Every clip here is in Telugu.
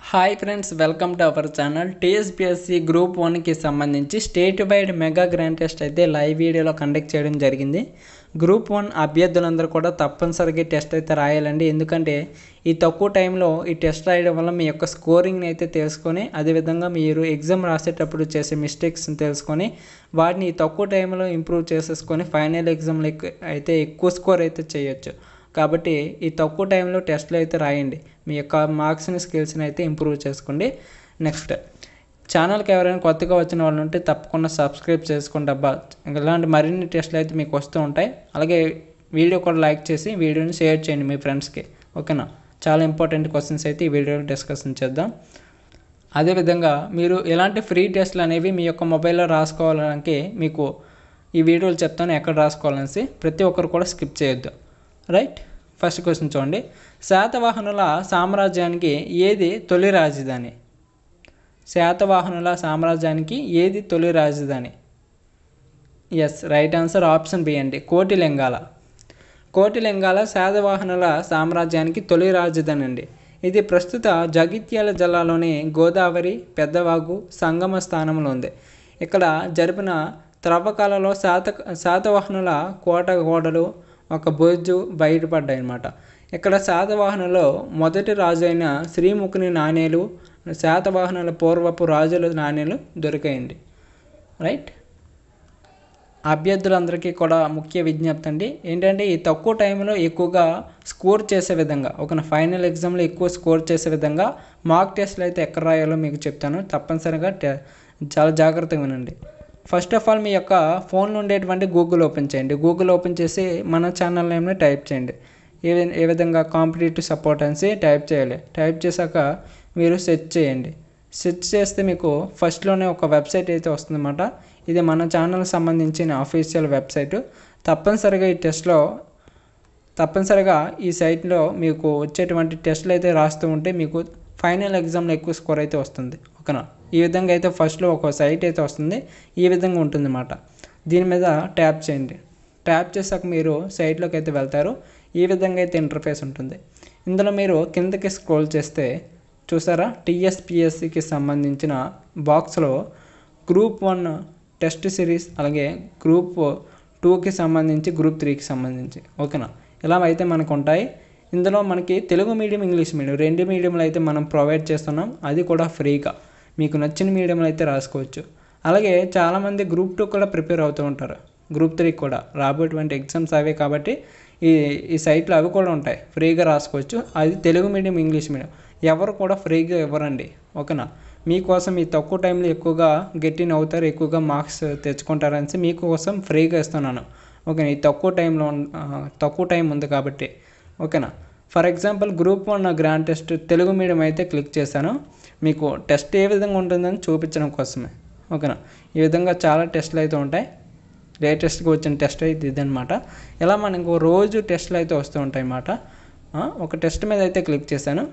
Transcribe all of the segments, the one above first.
hi friends welcome to our channel TSPSC group వన్కి సంబంధించి state wide mega grand test అయితే లైవ్ వీడియోలో కండక్ట్ చేయడం జరిగింది గ్రూప్ వన్ అభ్యర్థులందరూ కూడా తప్పనిసరిగా టెస్ట్ అయితే రాయాలండి ఎందుకంటే ఈ తక్కువ టైంలో ఈ టెస్ట్ రాయడం వల్ల మీ యొక్క స్కోరింగ్ని అయితే తెలుసుకొని అదేవిధంగా మీరు ఎగ్జామ్ రాసేటప్పుడు చేసే మిస్టేక్స్ని తెలుసుకొని వాటిని ఈ తక్కువ టైంలో ఇంప్రూవ్ చేసేసుకొని ఫైనల్ ఎగ్జామ్లో అయితే ఎక్కువ స్కోర్ అయితే చేయొచ్చు కాబట్టి ఈ తక్కువ టైంలో టెస్ట్లు అయితే రాయండి మీ యొక్క మార్క్స్ని స్కిల్స్ని అయితే ఇంప్రూవ్ చేసుకోండి నెక్స్ట్ ఛానల్కి ఎవరైనా కొత్తగా వచ్చిన వాళ్ళు ఉంటే తప్పకుండా సబ్స్క్రైబ్ చేసుకోండి అబ్బా ఇలాంటి మరిన్ని టెస్ట్లు అయితే మీకు వస్తూ ఉంటాయి అలాగే వీడియో కూడా లైక్ చేసి వీడియోని షేర్ చేయండి మీ ఫ్రెండ్స్కి ఓకేనా చాలా ఇంపార్టెంట్ క్వశ్చన్స్ అయితే ఈ వీడియోలో డిస్కషన్ చేద్దాం అదేవిధంగా మీరు ఎలాంటి ఫ్రీ టెస్ట్లు అనేవి మీ యొక్క మొబైల్లో రాసుకోవడానికి మీకు ఈ వీడియోలు చెప్తాను ఎక్కడ రాసుకోవాలనేసి ప్రతి ఒక్కరు కూడా స్కిప్ చేయొద్దు రైట్ ఫస్ట్ క్వశ్చన్ చూడండి శాతవాహనుల సామ్రాజ్యానికి ఏది తొలి రాజధాని శాతవాహనుల సామ్రాజ్యానికి ఏది తొలి రాజధాని yes right answer option B అండి కోటిలింగాల కోటిలింగాల శాతవాహనుల సామ్రాజ్యానికి తొలి రాజధాని అండి ఇది ప్రస్తుత జగిత్యాల జిల్లాలోని గోదావరి పెద్దవాగు సంగమ స్థానంలో ఉంది ఇక్కడ జరిపిన త్రవ్వకాలలో శాత శాతవాహనుల కోట గోడలు ఒక బొజ్జు బయటపడ్డాయి అన్నమాట ఇక్కడ శాతవాహనలో మొదటి రాజు అయిన శ్రీముఖుని నాణేలు శాతవాహనుల పూర్వపు రాజుల నాణేలు దొరికాయండి రైట్ అభ్యర్థులందరికీ కూడా ముఖ్య విజ్ఞప్తి అండి ఏంటంటే ఈ తక్కువ టైంలో ఎక్కువగా స్కోర్ చేసే విధంగా ఒక ఫైనల్ ఎగ్జామ్లో ఎక్కువ స్కోర్ చేసే విధంగా మార్క్ టెస్ట్లు అయితే ఎక్కడ రాయాలో మీకు చెప్తాను తప్పనిసరిగా చాలా జాగ్రత్తగా వినండి ఫస్ట్ ఆఫ్ ఆల్ మీ యొక్క ఫోన్లో ఉండేటువంటి గూగుల్ ఓపెన్ చేయండి గూగుల్ ఓపెన్ చేసి మన ఛానల్ నేమ్ని టైప్ చేయండి ఏ ఏ విధంగా కాంపిటేటివ్ సపోర్ట్ అనేసి టైప్ చేయాలి టైప్ చేశాక మీరు సెర్చ్ చేయండి సెర్చ్ చేస్తే మీకు ఫస్ట్లోనే ఒక వెబ్సైట్ అయితే వస్తుందన్నమాట ఇది మన ఛానల్కి సంబంధించిన అఫీషియల్ వెబ్సైట్ తప్పనిసరిగా ఈ టెస్ట్లో తప్పనిసరిగా ఈ సైట్లో మీకు వచ్చేటువంటి టెస్ట్లు అయితే రాస్తూ ఉంటే మీకు ఫైనల్ ఎగ్జామ్లో ఎక్కువ స్కోర్ అయితే వస్తుంది ఓకేనా ఈ విధంగా అయితే ఫస్ట్లో ఒక సైట్ అయితే వస్తుంది ఈ విధంగా ఉంటుంది అన్నమాట దీని మీద ట్యాప్ చేయండి ట్యాప్ చేశాక మీరు సైట్లోకి అయితే వెళ్తారు ఈ విధంగా అయితే ఇంటర్ఫేస్ ఉంటుంది ఇందులో మీరు కిందకి స్క్రోల్ చేస్తే చూసారా టీఎస్పిఎస్సికి సంబంధించిన బాక్స్లో గ్రూప్ వన్ టెస్ట్ సిరీస్ అలాగే గ్రూప్ టూకి సంబంధించి గ్రూప్ త్రీకి సంబంధించి ఓకేనా ఇలా అయితే మనకు ఉంటాయి ఇందులో మనకి తెలుగు మీడియం ఇంగ్లీష్ మీడియం రెండు మీడియంలో అయితే మనం ప్రొవైడ్ చేస్తున్నాం అది కూడా ఫ్రీగా మీకు నచ్చిన మీడియంలో అయితే రాసుకోవచ్చు అలాగే చాలామంది గ్రూప్ టూ కూడా ప్రిపేర్ అవుతూ ఉంటారు గ్రూప్ త్రీ కూడా రాబోయేటువంటి ఎగ్జామ్స్ అవే కాబట్టి ఈ ఈ సైట్లో అవి కూడా ఉంటాయి ఫ్రీగా రాసుకోవచ్చు అది తెలుగు మీడియం ఇంగ్లీష్ మీడియం ఎవరు కూడా ఫ్రీగా ఇవ్వరండి ఓకేనా మీకోసం ఈ తక్కువ టైంలో ఎక్కువగా గెట్టిన అవుతారు ఎక్కువగా మార్క్స్ తెచ్చుకుంటారని మీకోసం ఫ్రీగా ఇస్తున్నాను ఓకేనా ఈ తక్కువ టైంలో తక్కువ టైం ఉంది కాబట్టి ఓకేనా for example group one grand test Telugu medium అయితే క్లిక్ చేశాను మీకు టెస్ట్ ఏ విధంగా ఉంటుందని చూపించడం కోసమే ఓకేనా ఈ విధంగా చాలా టెస్ట్లు అయితే ఉంటాయి లేటెస్ట్గా వచ్చిన టెస్ట్ అయితే ఇదనమాట ఇలా మనకు రోజు టెస్ట్లు అయితే వస్తూ ఉంటాయి అన్నమాట ఒక టెస్ట్ మీద అయితే క్లిక్ చేశాను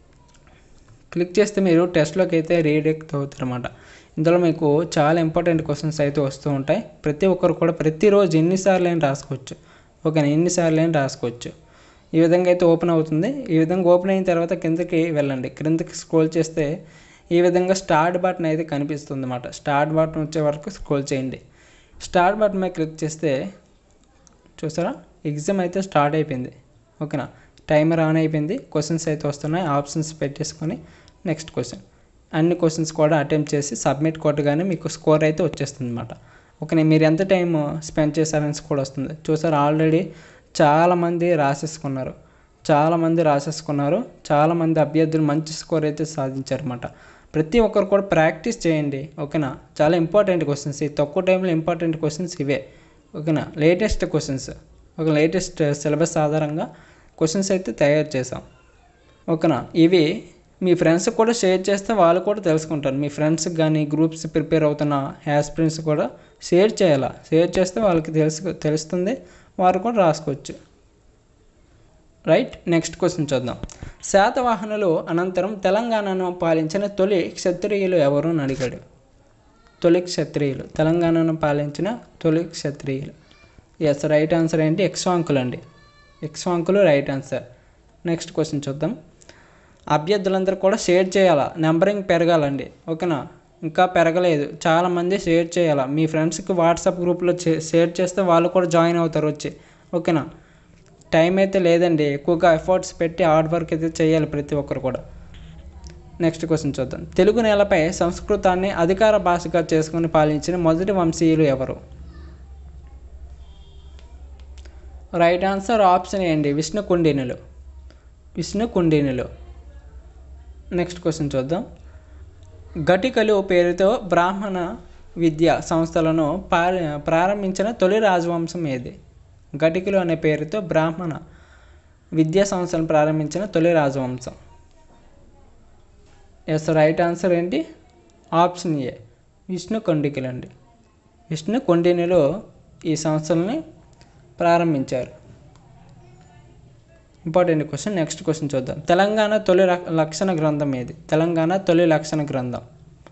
క్లిక్ చేస్తే మీరు టెస్ట్లోకి అయితే రీడెక్ట్ అవుతారు అనమాట ఇందులో మీకు చాలా ఇంపార్టెంట్ క్వశ్చన్స్ అయితే వస్తూ ఉంటాయి ప్రతి ఒక్కరు కూడా ప్రతిరోజు ఎన్నిసార్లు అయినా రాసుకోవచ్చు ఓకేనా ఎన్నిసార్లు అయినా రాసుకోవచ్చు ఈ విధంగా అయితే ఓపెన్ అవుతుంది ఈ విధంగా ఓపెన్ అయిన తర్వాత కిందకి వెళ్ళండి క్రిందకి స్క్రోల్ చేస్తే ఈ విధంగా స్టార్ట్ బటన్ అయితే కనిపిస్తుంది అన్నమాట స్టార్ట్ బటన్ వచ్చే వరకు స్క్రోల్ చేయండి స్టార్ట్ బటన్ మీద క్లిక్ చేస్తే చూసారా ఎగ్జామ్ అయితే స్టార్ట్ అయిపోయింది ఓకేనా టైమర్ ఆన్ అయిపోయింది క్వశ్చన్స్ అయితే వస్తున్నాయి ఆప్షన్స్ పెట్టేసుకొని నెక్స్ట్ క్వశ్చన్ అన్ని క్వశ్చన్స్ కూడా అటెంప్ట్ చేసి సబ్మిట్ కొట్టగానే మీకు స్కోర్ అయితే వచ్చేస్తుంది అనమాట ఓకే మీరు ఎంత టైం స్పెండ్ చేశారని కూడా వస్తుంది చూసారు ఆల్రెడీ చాలామంది రాసేసుకున్నారు చాలామంది రాసేసుకున్నారు చాలామంది అభ్యర్థులు మంచి స్కోర్ అయితే సాధించారన్నమాట ప్రతి ఒక్కరు కూడా ప్రాక్టీస్ చేయండి ఓకేనా చాలా ఇంపార్టెంట్ క్వశ్చన్స్ ఈ తక్కువ టైంలో ఇంపార్టెంట్ క్వశ్చన్స్ ఇవే ఓకేనా లేటెస్ట్ క్వశ్చన్స్ ఒక లేటెస్ట్ సిలబస్ ఆధారంగా క్వశ్చన్స్ అయితే తయారు చేసాం ఓకేనా ఇవి మీ ఫ్రెండ్స్ కూడా షేర్ చేస్తే వాళ్ళు కూడా తెలుసుకుంటారు మీ ఫ్రెండ్స్కి కానీ గ్రూప్స్ ప్రిపేర్ అవుతున్న హ్యాస్పిరెంట్స్ కూడా షేర్ చేయాలా షేర్ చేస్తే వాళ్ళకి తెలుసు తెలుస్తుంది వారు కూడా రాసుకోవచ్చు రైట్ నెక్స్ట్ క్వశ్చన్ చూద్దాం శాతవాహనులు అనంతరం తెలంగాణను పాలించిన తొలి క్షత్రియులు ఎవరు అని అడిగాడు తొలి క్షత్రియులు తెలంగాణను పాలించిన తొలి క్షత్రియులు ఎస్ రైట్ ఆన్సర్ ఏంటి ఎక్స్వాంకులు అండి ఎక్స్వాంకులు రైట్ ఆన్సర్ నెక్స్ట్ క్వశ్చన్ చూద్దాం అభ్యర్థులందరూ కూడా షేర్ చేయాలా నెంబరింగ్ పెరగాలండి ఓకేనా ఇంకా పెరగలేదు చాలామంది షేర్ చేయాలా మీ ఫ్రెండ్స్కి వాట్సాప్ గ్రూప్లో షేర్ చేస్తే వాళ్ళు కూడా జాయిన్ అవుతారు వచ్చి ఓకేనా టైం అయితే లేదండి ఎక్కువగా ఎఫర్ట్స్ పెట్టి హార్డ్ వర్క్ అయితే చేయాలి ప్రతి ఒక్కరు కూడా నెక్స్ట్ క్వశ్చన్ చూద్దాం తెలుగు నేలపై సంస్కృతాన్ని అధికార భాషగా చేసుకుని పాలించిన మొదటి వంశీయులు ఎవరు రైట్ ఆన్సర్ ఆప్షన్ ఏంటి విష్ణు కుండినులు విష్ణు కుండినులు నెక్స్ట్ క్వశ్చన్ చూద్దాం ఘటికలు పేరుతో బ్రాహ్మణ విద్యా సంస్థలను ప్రారంభించిన తొలి రాజవంశం ఏది ఘటికలు అనే పేరుతో బ్రాహ్మణ విద్యా సంస్థలను ప్రారంభించిన తొలి రాజవంశం ఎస్ రైట్ ఆన్సర్ ఏంటి ఆప్షన్ ఏ విష్ణు కొండికలు అండి విష్ణు కొండినిలో ఈ సంస్థలని ప్రారంభించారు ఇంపార్టెంట్ క్వశ్చన్ నెక్స్ట్ క్వశ్చన్ చూద్దాం తెలంగాణ తొలి లక్షణ గ్రంథం ఏది తెలంగాణ తొలి లక్షణ గ్రంథం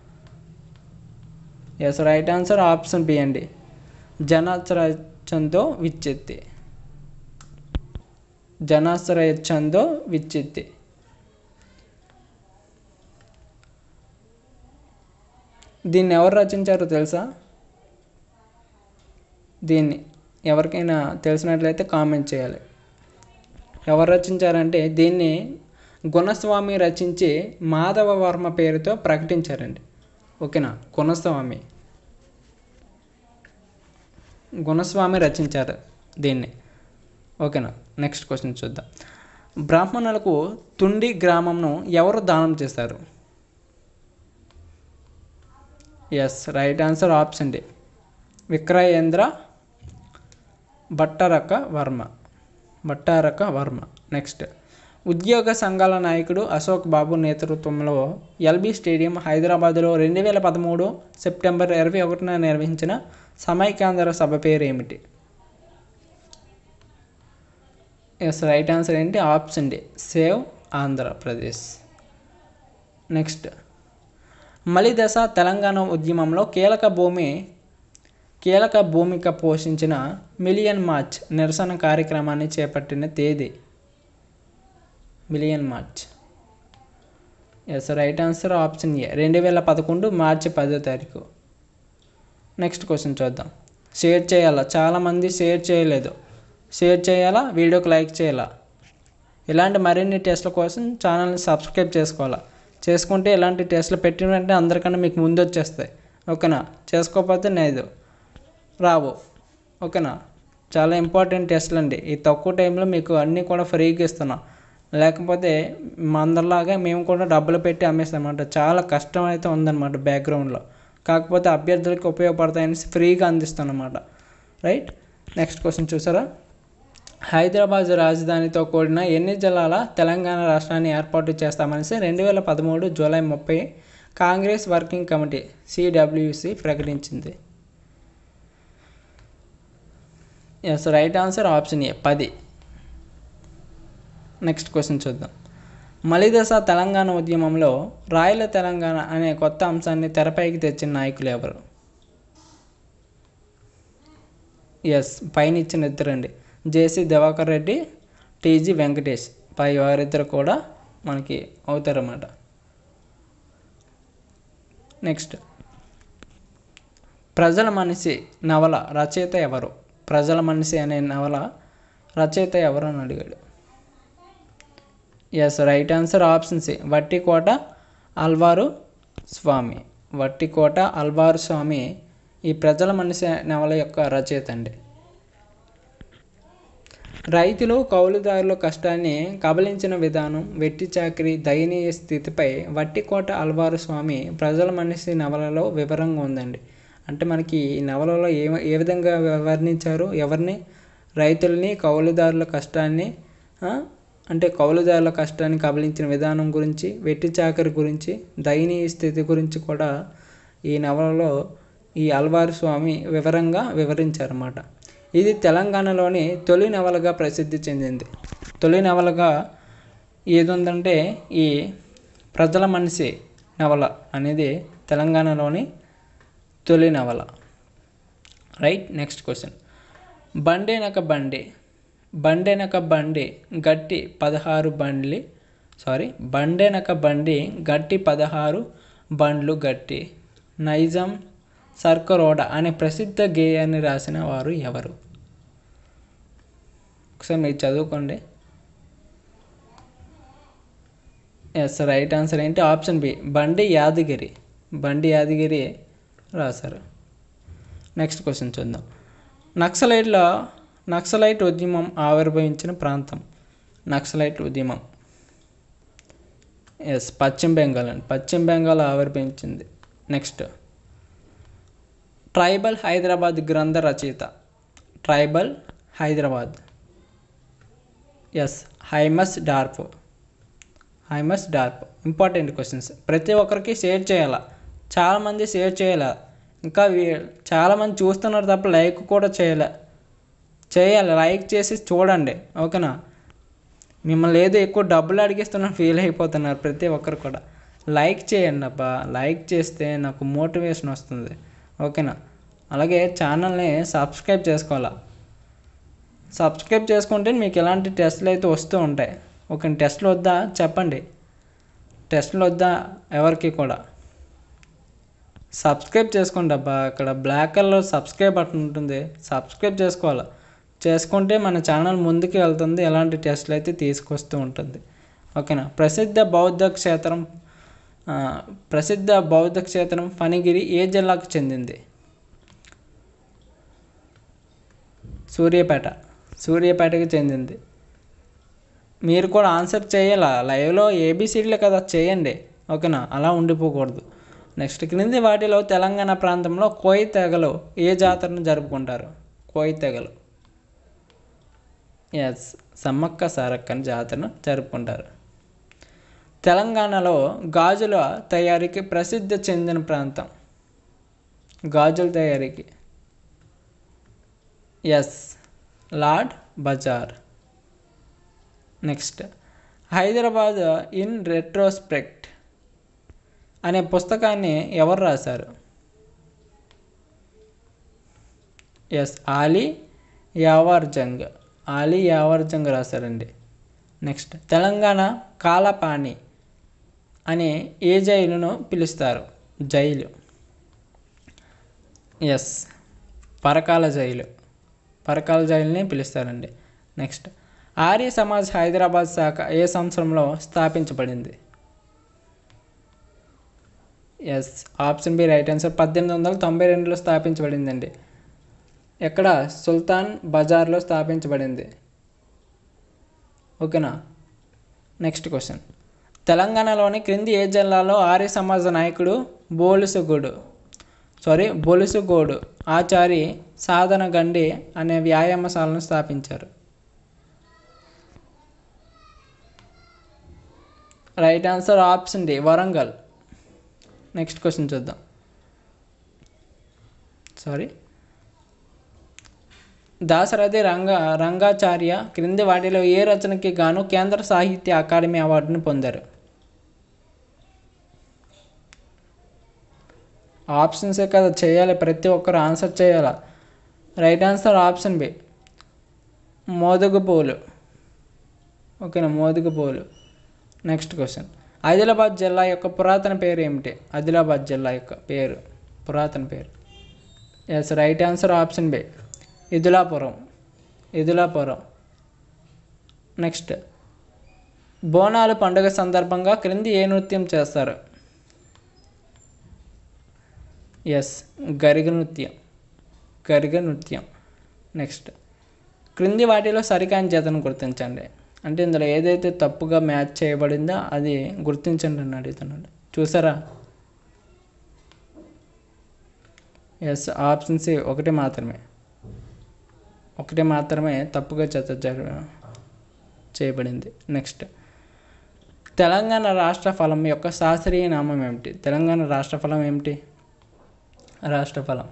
yes right answer option B అండి జనాశ్రయంతో విచ్చెత్తి జనాశ్రయంతో విచ్చెత్తి దీన్ని ఎవరు రచించారో తెలుసా దీన్ని ఎవరికైనా తెలిసినట్లయితే కామెంట్ చేయాలి ఎవరు రచించారంటే దీన్ని గుణస్వామి రచించి మాధవ వర్మ పేరుతో ప్రకటించారండి ఓకేనా గుణస్వామి గుణస్వామి రచించారు దీన్ని ఓకేనా నెక్స్ట్ క్వశ్చన్ చూద్దాం బ్రాహ్మణులకు తుండి గ్రామంను ఎవరు దానం చేశారు yes right answer option D Vikramendra Bhattaraka Varma Bhattaraka Varma next ఉద్యోగ సంఘాల నాయకుడు అశోక్ బాబు నేతృత్వంలో ఎల్బీ స్టేడియం హైదరాబాదులో రెండు వేల పదమూడు సెప్టెంబర్ ఇరవై ఒకటిన నిర్వహించిన సమైకాంధ్ర సభ పేరు ఏమిటి ఎస్ రైట్ ఆన్సర్ ఏంటి option D save Andhra Pradesh next మలిదశ తెలంగాణ ఉద్యమంలో కీలక భూమి కీలక భూమిక పోషించిన మిలియన్ మార్చ్ నిరసన కార్యక్రమాన్ని చేపట్టిన తేదీ million march yes right answer option A రెండు వేల పదకొండు మార్చి పదో తారీఖు నెక్స్ట్ క్వశ్చన్ చూద్దాం షేర్ చేయాలా చాలామంది షేర్ చేయలేదు షేర్ చేయాలా వీడియోకి లైక్ చేయాలా ఇలాంటి మరిన్ని టెస్ట్ల కోసం ఛానల్ని సబ్స్క్రైబ్ చేసుకోవాలా చేసుకుంటే ఇలాంటి టెస్ట్లు పెట్టిన వెంటనే అందరికన్నా మీకు ముందు వచ్చేస్తాయి ఓకేనా చేసుకోకపోతే లేదు రావు ఓకేనా చాలా ఇంపార్టెంట్ టెస్ట్లు అండి ఈ తక్కువ టైంలో మీకు అన్నీ కూడా ఫ్రీగా ఇస్తున్నాం లేకపోతే మా అందరిలాగా మేము కూడా డబ్బులు పెట్టి అమ్మేస్తామన్నమాట చాలా కష్టం అయితే ఉందన్నమాట బ్యాక్గ్రౌండ్లో కాకపోతే అభ్యర్థులకు ఉపయోగపడతాయని ఫ్రీగా అందిస్తానమాట రైట్ నెక్స్ట్ క్వశ్చన్ చూసారా హైదరాబాద్ రాజధానితో కూడిన ఎన్ని జిల్లాల తెలంగాణ రాష్ట్రాన్ని ఏర్పాటు చేస్తామనేసి రెండు వేల పదమూడు జూలై ముప్పై కాంగ్రెస్ వర్కింగ్ కమిటీ సిడబ్ల్యూసి ప్రకటించింది yes right answer option A పది నెక్స్ట్ క్వశ్చన్ చూద్దాం మలిదశ తెలంగాణ ఉద్యమంలో రాయల తెలంగాణ అనే కొత్త అంశాన్ని తెరపైకి తెచ్చిన నాయకులు ఎవరు ఎస్ పైన ఇచ్చిన ఇద్దరండి జేసీ దివాకర్ రెడ్డి టీజీ వెంకటేష్ పై వారిద్దరు కూడా మనకి అవుతారన్నమాట నెక్స్ట్ ప్రజల మనిషి నవల రచయిత ఎవరు ప్రజల మనిషి అనే నవల రచయిత ఎవరు అని అడిగాడు yes right answer option C Vattikota Alwar Swamy Vattikota Alwar Swamy ఈ ప్రజల మనిషి నవల యొక్క రచయిత అండి రైతులు కౌలుదారుల కష్టాన్ని కబలించిన విధానం వెట్టి చాకరీ దయనీయ స్థితిపై వట్టికోట అల్వారు స్వామి ప్రజల మనిషి నవలలో వివరంగా ఉందండి అంటే మనకి ఈ నవలలో ఏ ఏ విధంగా వర్ణించారు ఎవరిని రైతుల్ని కౌలుదారుల కష్టాన్ని అంటే కౌలుదారుల కష్టాన్ని కబలించిన విధానం గురించి వెట్టి చాకరి గురించి దయనీయ స్థితి గురించి కూడా ఈ నవలలో ఈ అల్వారు స్వామి వివరంగా వివరించారన్నమాట ఇది తెలంగాణలోని తొలి నవలగా ప్రసిద్ధి చెందింది తొలి నవలగా ఏది ఉందంటే ఈ ప్రజల మనిషి నవల అనేది తెలంగాణలోని తొలి నవల రైట్ నెక్స్ట్ క్వశ్చన్ బండేనక బండి బండెనక బండి గట్టి పదహారు బండ్లి సారీ బండెనక బండి గట్టి పదహారు బండ్లు గట్టి నైజాం సర్కరోడ అనే ప్రసిద్ధ గేయాన్ని రాసిన వారు ఎవరు ఒకసారి మీరు చదువుకోండి ఎస్ రైట్ ఆన్సర్ ఏంటి ఆప్షన్ బి బండి యాదగిరి బండి యాదగిరి రాశారు నెక్స్ట్ క్వశ్చన్ చూద్దాం నక్సలైట్ల నక్సలైట్ ఉద్యమం ఆవిర్భవించిన ప్రాంతం నక్సలైట్ ఉద్యమం ఎస్ పశ్చిమ బెంగాల్ అండి పశ్చిమ బెంగాల్ ఆవిర్భవించింది నెక్స్ట్ ట్రైబల్ హైదరాబాద్ గ్రంథ రచయిత tribal Hyderabad yes Haimendorf Haimendorf important questions ప్రతి ఒక్కరికి షేర్ చేయాలా చాలామంది షేర్ చేయాలా ఇంకా వీ- చాలామంది చూస్తున్నారు తప్ప లైక్ కూడా చేయలే చేయాలి లైక్ చేసి చూడండి ఓకేనా మిమ్మల్ని ఏదో ఎక్కువ డబ్బులు అడిగిస్తున్నా ఫీల్ అయిపోతున్నారు ప్రతి ఒక్కరు కూడా లైక్ చేయండి అబ్బా లైక్ చేస్తే నాకు మోటివేషన్ వస్తుంది ఓకేనా అలాగే ఛానల్ని సబ్స్క్రైబ్ చేసుకోవాలా సబ్స్క్రైబ్ చేసుకుంటే మీకు ఎలాంటి టెస్ట్లు అయితే వస్తూ ఉంటాయి ఓకే టెస్ట్లు వద్దా చెప్పండి టెస్ట్లు వద్దా ఎవరికి కూడా సబ్స్క్రైబ్ చేసుకోండి అబ్బా అక్కడ బ్లాక్ కలర్ సబ్స్క్రైబ్ బటన్ ఉంటుంది సబ్స్క్రైబ్ చేసుకోవాలి చేసుకుంటే మన ఛానల్ ముందుకు వెళ్తుంది ఎలాంటి టెస్ట్లు అయితే తీసుకొస్తూ ఉంటుంది ఓకేనా ప్రసిద్ధ బౌద్ధ క్షేత్రం ఆ, ప్రసిద్ధ బౌద్ధ క్షేత్రం ఫణిగిరి ఏ జిల్లాకు చెందింది సూర్యాపేట సూర్యాపేటకి చెందింది మీరు కూడా ఆన్సర్ చేయాలా లైవ్లో ఏబిసిడీలే కదా చేయండి ఓకేనా అలా ఉండిపోకూడదు నెక్స్ట్ క్రింది వాటిలో తెలంగాణ ప్రాంతంలో కోయి తెగలు ఏ జాతరను జరుపుకుంటారు కోయి తెగలు ఎస్ సమ్మక్క సారక్కని జాతరను జరుపుకుంటారు తెలంగాణలో గాజుల తయారీకి ప్రసిద్ధి చెందిన ప్రాంతం గాజుల తయారీకి yes Laad Bazaar next Hyderabad in retrospect అనే పుస్తకాన్ని ఎవరు రాశారు ఎస్ ఆలీ యావర్ జంగ్ ఆలీ యావర్ జంగ్ రాశారండి నెక్స్ట్ తెలంగాణ కాలపాణి అనే ఏ జైలును పిలుస్తారు jail yes Parakala jail Parakala జైలుని పిలుస్తారండి నెక్స్ట్ ఆర్య సమాజ్ హైదరాబాద్ శాఖ ఏ సంవత్సరంలో స్థాపించబడింది yes option B right answer పద్దెనిమిది వందల తొంభై రెండులో స్థాపించబడిందండి ఎక్కడ సుల్తాన్ బజార్లో స్థాపించబడింది ఓకేనా నెక్స్ట్ క్వశ్చన్ తెలంగాణలోని క్రింది ఏ జిల్లాలో ఆర్య సమాజ నాయకుడు బోలుసుగూడు సారీ బొలుసుగోడు ఆచారి సాధన గండి అనే వ్యాయామశాలను స్థాపించారు right answer option D Warangal next question చూద్దాం సారీ దాశరథి రంగ రంగాచార్య క్రింది వాటిలో ఏ రచనకి గాను కేంద్ర సాహిత్య అకాడమీ అవార్డును పొందారు ఆప్షన్సే కదా చేయాలి ప్రతి ఒక్కరు ఆన్సర్ చేయాలి రైట్ ఆన్సర్ ఆప్షన్ బి మోదుగు పూలు ఓకేనా మోదుగు పూలు నెక్స్ట్ క్వశ్చన్ ఆదిలాబాద్ జిల్లా యొక్క పురాతన పేరు ఏమిటి ఆదిలాబాద్ జిల్లా యొక్క పేరు పురాతన పేరు yes right answer option B Idulapuram Idulapuram next Bonalu పండుగ సందర్భంగా క్రింది ఏ నృత్యం చేస్తారు ఎస్ గరిగ నృత్యం గరిగ నృత్యం నెక్స్ట్ క్రింది వాటిలో సరికాని జతను గుర్తించండి అంటే ఇందులో ఏదైతే తప్పుగా మ్యాచ్ చేయబడిందో అది గుర్తించండి అని అడుగుతున్నాడు చూసారా ఎస్ ఆప్షన్ సి ఒకటి మాత్రమే ఒకటి మాత్రమే తప్పుగా జత జర చేయబడింది నెక్స్ట్ తెలంగాణ రాష్ట్ర ఫలం యొక్క శాస్త్రీయ నామం ఏమిటి తెలంగాణ రాష్ట్ర ఫలం ఏమిటి రాష్ట్ర ఫలం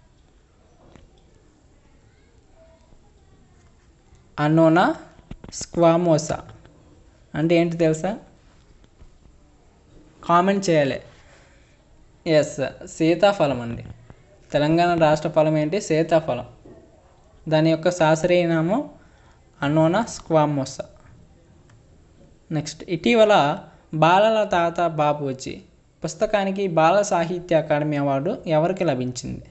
అనోనా స్క్వామోసా అంటే ఏంటి తెలుసా కామెంట్ చేయాలి ఎస్ సీతాఫలం అండి తెలంగాణ రాష్ట్ర ఫలం ఏంటి సీతాఫలం దాని యొక్క శాస్త్రీయ నామం అనోనా స్క్వామోసా నెక్స్ట్ ఇటీవల బాలల తాత బాపూజీ పుస్తకానికి బాల సాహిత్య అకాడమీ అవార్డు ఎవరికి లభించింది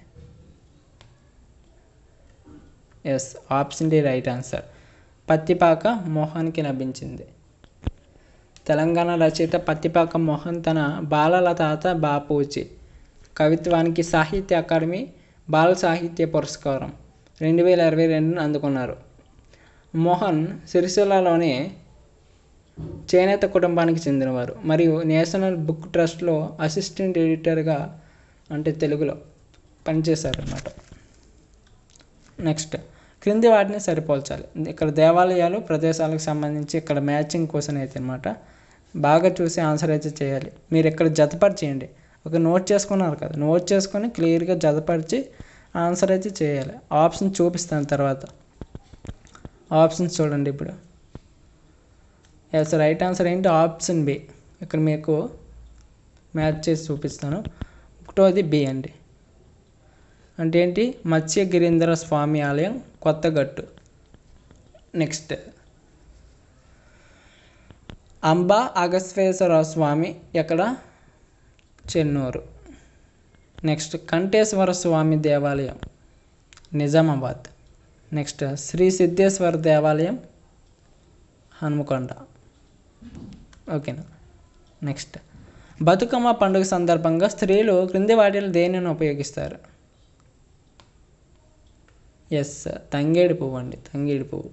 yes option D right answer Pattipaka మోహన్కి లభించింది తెలంగాణ రచయిత పత్తిపాక మోహన్ తన బాలల తాత బాపూజీ కవిత్వానికి సాహిత్య అకాడమీ బాల సాహిత్య పురస్కారం రెండు వేల ఇరవై రెండును అందుకున్నారు మోహన్ సిరిసిల్లలోని చేనేత కుటుంబానికి చెందినవారు మరియు నేషనల్ బుక్ ట్రస్ట్లో అసిస్టెంట్ ఎడిటర్గా అంటే తెలుగులో పనిచేశారు అన్నమాట నెక్స్ట్ క్రింది వాటిని సరిపోల్చాలి ఇక్కడ దేవాలయాలు ప్రదేశాలకు సంబంధించి ఇక్కడ మ్యాచింగ్ క్వశ్చన్ అయితే అనమాట బాగా చూసి ఆన్సర్ అయితే చేయాలి మీరు ఇక్కడ జతపరిచేయండి ఒక నోట్ చేసుకున్నారు కదా నోట్ చేసుకొని క్లియర్గా జతపరిచి ఆన్సర్ అయితే చేయాలి ఆప్షన్ చూపిస్తాను తర్వాత ఆప్షన్స్ చూడండి ఇప్పుడు ఎస్ రైట్ ఆన్సర్ ఏంటి ఆప్షన్ బి ఇక్కడ మీకు మ్యాచ్ చేసి చూపిస్తాను ఒకటోది బి అండి అంటే ఏంటి మత్స్యగిరీంద్ర స్వామి ఆలయం కొత్తగట్టు నెక్స్ట్ అంబా అగస్వేశ్వర స్వామి ఎక్కడ చెన్నూరు నెక్స్ట్ కంఠేశ్వర స్వామి దేవాలయం నిజామాబాద్ నెక్స్ట్ శ్రీ సిద్ధేశ్వర దేవాలయం హనుమకొండ ఓకేనా నెక్స్ట్ బతుకమ్మ పండుగ సందర్భంగా స్త్రీలు క్రింది వాటిలో దేనిని ఉపయోగిస్తారు ఎస్ తంగేడు పువ్వు అండి తంగేడు పువ్వు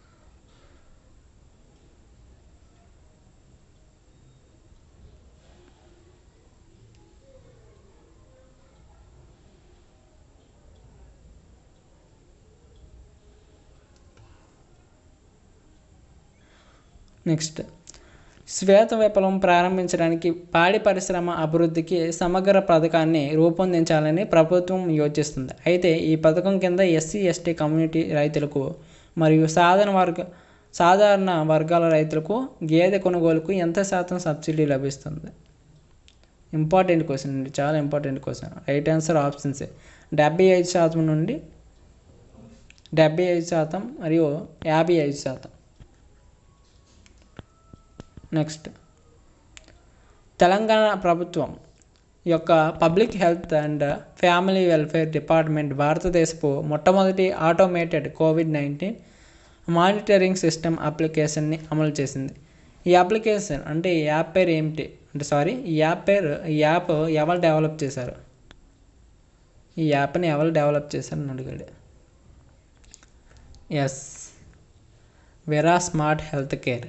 నెక్స్ట్ శ్వేత విప్లవం ప్రారంభించడానికి పాడి పరిశ్రమ అభివృద్ధికి సమగ్ర పథకాన్ని రూపొందించాలని ప్రభుత్వం యోచిస్తుంది అయితే ఈ పథకం కింద ఎస్సీ ఎస్టీ కమ్యూనిటీ రైతులకు మరియు సాధారణ వర్గ సాధారణ వర్గాల రైతులకు గేదె కొనుగోలుకు ఎంత శాతం సబ్సిడీ లభిస్తుంది ఇంపార్టెంట్ క్వశ్చన్ అండి చాలా important question right answer options డెబ్బై ఐదు శాతం నుండి డెబ్బై ఐదు శాతం మరియు యాభై ఐదు శాతం నెక్స్ట్ తెలంగాణ ప్రభుత్వం యొక్క public health and family welfare department భారతదేశపు మొట్టమొదటి automated COVID nineteen monitoring system అప్లికేషన్ని అమలు చేసింది ఈ అప్లికేషన్ అంటే ఈ యాప్ పేరు ఏమిటి అంటే సారీ ఈ యాప్ పేరు ఈ యాప్ ఎవరు డెవలప్ చేశారు ఈ యాప్ని ఎవరు డెవలప్ చేశారని అడిగాడు yes Vera smart health care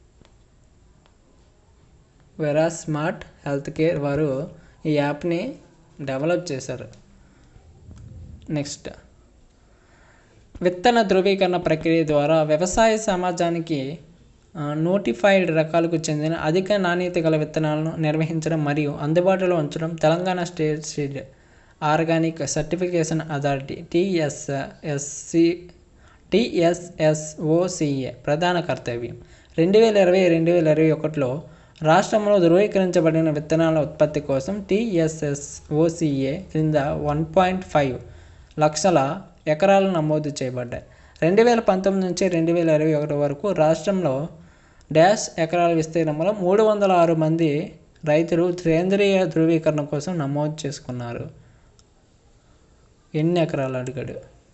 Vera smart health care వారు ఈ యాప్ని డెవలప్ చేశారు నెక్స్ట్ విత్తన ధృవీకరణ ప్రక్రియ ద్వారా వ్యవసాయ సమాజానికి నోటిఫైడ్ రకాలకు చెందిన అధిక నాణ్యత గల విత్తనాలను నిర్వహించడం మరియు అందుబాటులో ఉంచడం Telangana state seed organic certification authority TSSC TSSOCA ప్రధాన కర్తవ్యం రెండు వేల ఇరవై రెండు వేల ఇరవై ఒకటిలో రాష్ట్రంలో ధృవీకరించబడిన విత్తనాల ఉత్పత్తి కోసం టీఎస్ఎస్ఓసిఏ క్రింద వన్ పాయింట్ ఫైవ్ లక్షల ఎకరాలు నమోదు చేయబడ్డాయి రెండు వేల పంతొమ్మిది నుంచి రెండు వేల ఇరవై ఒకటి వరకు రాష్ట్రంలో డాష్ ఎకరాల విస్తీర్ణంలో మూడు వందల ఆరు మంది రైతులు సేంద్రియ ధృవీకరణ కోసం నమోదు చేసుకున్నారు ఎన్ని ఎకరాలు అడిగాడు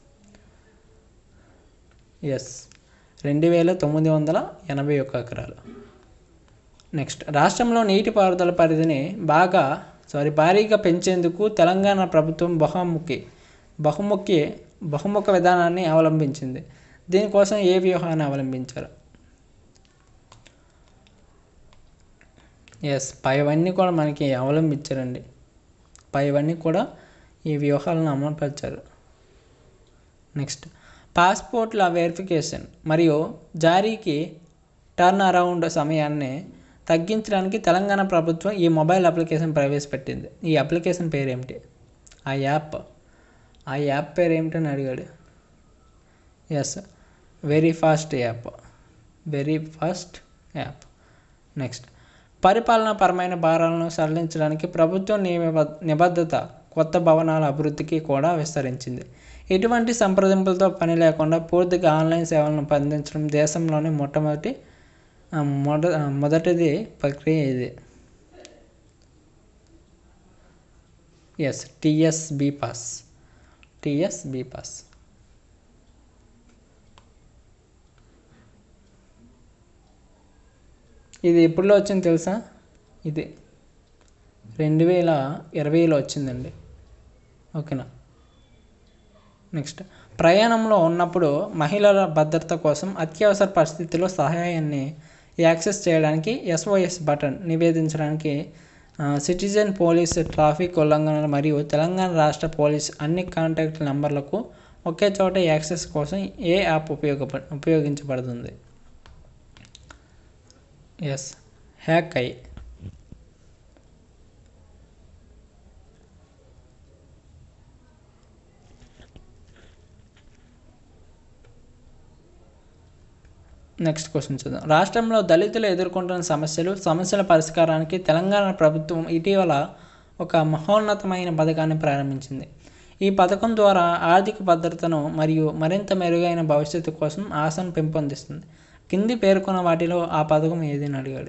ఎస్ రెండు వేల తొమ్మిది వందల ఎనభై ఒక్క ఎకరాలు నెక్స్ట్ రాష్ట్రంలో నీటిపారుదల పరిధిని బాగా సారీ భారీగా పెంచేందుకు తెలంగాణ ప్రభుత్వం బహుముఖి బహుముఖి బహుముఖ విధానాన్ని అవలంబించింది దీనికోసం ఏ వ్యూహాన్ని అవలంబించారు ఎస్ పైవన్నీ కూడా మనకి అవలంబించారండి పైవన్నీ కూడా ఈ వ్యూహాలను అమలుపరిచారు నెక్స్ట్ పాస్పోర్ట్ల వెరిఫికేషన్ మరియు జారీకి టర్న్ అరౌండ్ సమయాన్ని తగ్గించడానికి తెలంగాణ ప్రభుత్వం ఈ మొబైల్ అప్లికేషన్ ప్రవేశపెట్టింది ఈ అప్లికేషన్ పేరు ఏమిటి ఆ యాప్ ఆ యాప్ పేరు ఏమిటని అడిగాడు yes very fast app very fast app next పరిపాలనాపరమైన భారాలను సడలించడానికి ప్రభుత్వం నియమ నిబద్ధత కొత్త భవనాల అభివృద్ధికి కూడా విస్తరించింది ఎటువంటి సంప్రదింపులతో పని లేకుండా పూర్తిగా ఆన్లైన్ సేవలను అందించడం దేశంలోనే మొట్టమొదటి ఆ, మొద ఆ, మొదటిది ప్రక్రియ ఇది yes TS B pass TS B pass ఇది ఎప్పుడులో వచ్చింది తెలుసా ఇది రెండు వేల ఇరవైలో వచ్చిందండి ఓకేనా నెక్స్ట్ ప్రయాణంలో ఉన్నప్పుడు మహిళల భద్రత కోసం అత్యవసర పరిస్థితుల్లో సహాయాన్ని యాక్సెస్ చేయడానికి ఎస్ఓఎస్ బటన్ నివేదించడానికి ఆ, సిటిజన్ పోలీస్ ట్రాఫిక్ ఉల్లంఘనలు మరియు తెలంగాణ రాష్ట్ర పోలీస్ అన్ని కాంటాక్ట్ నెంబర్లకు ఒకే చోట యాక్సెస్ కోసం ఏ యాప్ ఉపయోగప ఉపయోగించబడుతుంది yes hack I next question చూద్దాం రాష్ట్రంలో దళితులు ఎదుర్కొంటున్న సమస్యలు సమస్యల పరిష్కారానికి తెలంగాణ ప్రభుత్వం ఇటీవల ఒక మహోన్నతమైన పథకాన్ని ప్రారంభించింది ఈ పథకం ద్వారా ఆర్థిక భద్రతను మరియు మరింత మెరుగైన భవిష్యత్తు కోసం ఆశను పెంపొందిస్తుంది కింది పేర్కొన్న వాటిలో ఆ పథకం ఏది అని అడిగాడు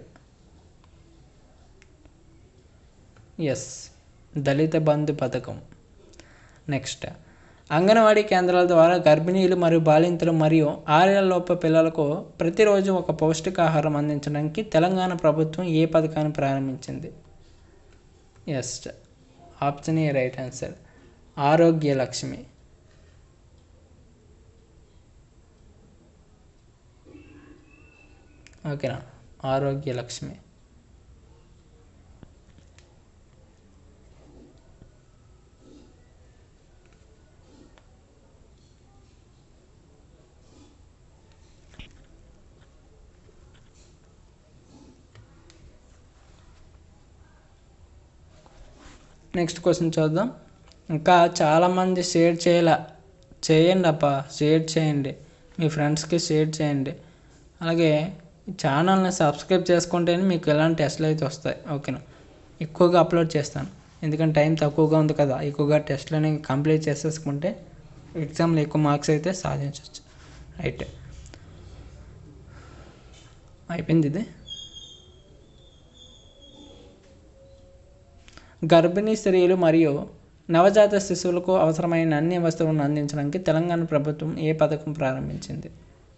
ఎస్ దళిత బంధు పథకం నెక్స్ట్ అంగన్వాడీ కేంద్రాల ద్వారా గర్భిణీలు మరియు బాలింతలు మరియు ఆరేళ్లలోపు పిల్లలకు ప్రతిరోజు ఒక పౌష్టికాహారం అందించడానికి తెలంగాణ ప్రభుత్వం ఏ పథకాన్ని ప్రారంభించింది yes option A right answer Arogya Lakshmi ఓకేనా ఆరోగ్య లక్ష్మి నెక్స్ట్ క్వశ్చన్ చూద్దాం ఇంకా చాలామంది షేర్ చేయాల చేయండి అప్ప షేర్ చేయండి మీ ఫ్రెండ్స్కి షేర్ చేయండి అలాగే ఈ ఛానల్ని సబ్స్క్రైబ్ చేసుకుంటేనే మీకు ఎలాంటి టెస్ట్లు అయితే వస్తాయి ఓకేనా ఎక్కువగా అప్లోడ్ చేస్తాను ఎందుకంటే టైం తక్కువగా ఉంది కదా ఎక్కువగా టెస్ట్లని కంప్లీట్ చేసేసుకుంటే ఎగ్జామ్లో ఎక్కువ మార్క్స్ అయితే సాధించవచ్చు రైట్ అయిపోయింది ఇది గర్భిణీ స్త్రీలు మరియు నవజాత శిశువులకు అవసరమైన అన్ని వస్తువులను అందించడానికి తెలంగాణ ప్రభుత్వం ఏ పథకం ప్రారంభించింది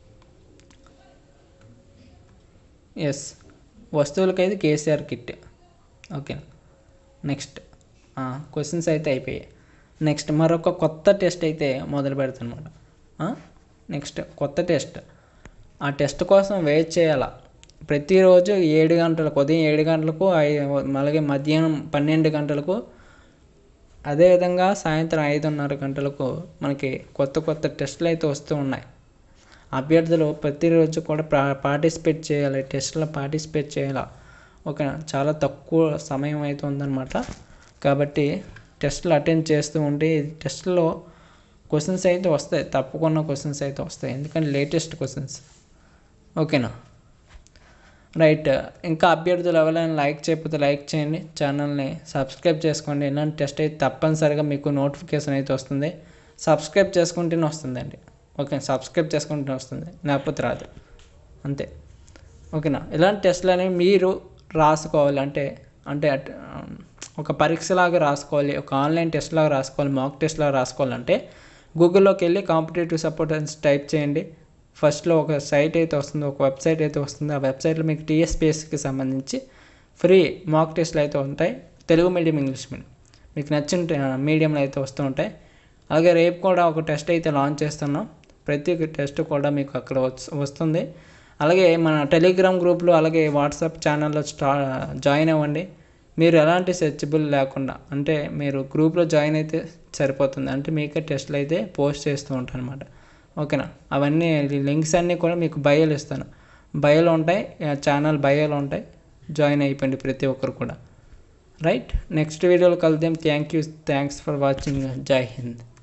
ఎస్ వస్తువులకైతే KCR kit okay next questions అయితే అయిపోయాయి నెక్స్ట్ మరొక కొత్త టెస్ట్ అయితే మొదలు పెడుతున్నమాట నెక్స్ట్ కొత్త టెస్ట్ ఆ టెస్ట్ కోసం వెయిట్ చేయాలా ప్రతిరోజు ఏడు గంటలకు ఉదయం ఏడు గంటలకు ఐ- అలాగే మధ్యాహ్నం పన్నెండు గంటలకు అదేవిధంగా సాయంత్రం ఐదున్నర గంటలకు మనకి కొత్త కొత్త టెస్టులు అయితే వస్తూ ఉన్నాయి అభ్యర్థులు ప్రతిరోజు కూడా ప్రా పార్టిసిపేట్ చేయాలి టెస్ట్లో పార్టిసిపేట్ చేయాలి ఒక చాలా తక్కువ సమయం అయితే ఉందన్నమాట కాబట్టి టెస్టులు అటెండ్ చేస్తూ ఉంటే ఈ టెస్ట్లో క్వశ్చన్స్ అయితే వస్తాయి తప్పకుండా క్వశ్చన్స్ అయితే వస్తాయి ఎందుకంటే లేటెస్ట్ క్వశ్చన్స్ ఓకేనా రైట్ ఇంకా అభ్యర్థులు ఎవరైనా లైక్ చేయకపోతే లైక్ చేయండి ఛానల్ని సబ్స్క్రైబ్ చేసుకోండి ఇలాంటి టెస్ట్ అయితే తప్పనిసరిగా మీకు నోటిఫికేషన్ అయితే వస్తుంది సబ్స్క్రైబ్ చేసుకుంటేనే వస్తుందండి ఓకే సబ్స్క్రైబ్ చేసుకుంటేనే వస్తుంది లేకపోతే రాదు అంతే ఓకేనా ఇలాంటి టెస్ట్లు అనేవి మీరు రాసుకోవాలి అంటే అంటే అట్- ఒక పరీక్షలాగా రాసుకోవాలి ఒక ఆన్లైన్ టెస్ట్ లాగా రాసుకోవాలి మాక్ టెస్ట్ లాగా రాసుకోవాలంటే గూగుల్లోకి వెళ్ళి కాంపిటేటివ్ సపోర్ట్ అని టైప్ చేయండి ఫస్ట్లో ఒక సైట్ అయితే వస్తుంది ఒక వెబ్సైట్ అయితే వస్తుంది ఆ వెబ్సైట్లో మీకు టీఎస్పీఎస్కి సంబంధించి ఫ్రీ మాక్ టెస్ట్లు అయితే ఉంటాయి తెలుగు మీడియం ఇంగ్లీష్ మీడియం మీకు నచ్చిన మీడియంలో అయితే వస్తూ ఉంటాయి అలాగే రేపు కూడా ఒక టెస్ట్ అయితే లాంచ్ చేస్తున్నాం ప్రతి ఒక్క టెస్ట్ కూడా మీకు అక్కడ వస్- వస్తుంది అలాగే మన టెలిగ్రామ్ గ్రూప్లో అలాగే వాట్సాప్ ఛానల్లో స్టా జాయిన్ అవ్వండి మీరు ఎలాంటి సెర్చబుల్ లేకుండా అంటే మీరు గ్రూప్లో జాయిన్ అయితే సరిపోతుంది అంటే మీకే టెస్ట్లు అయితే పోస్ట్ చేస్తూ ఉంటాను అనమాట ఓకేనా అవన్నీ లింక్స్ అన్నీ కూడా మీకు బయోలు ఇస్తాను బయోలు ఉంటాయి ఛానల్ బయోలు ఉంటాయి జాయిన్ అయిపోయింది ప్రతి ఒక్కరు కూడా రైట్ నెక్స్ట్ వీడియోలో కలుద్దాం thank you thanks for watching జై హింద్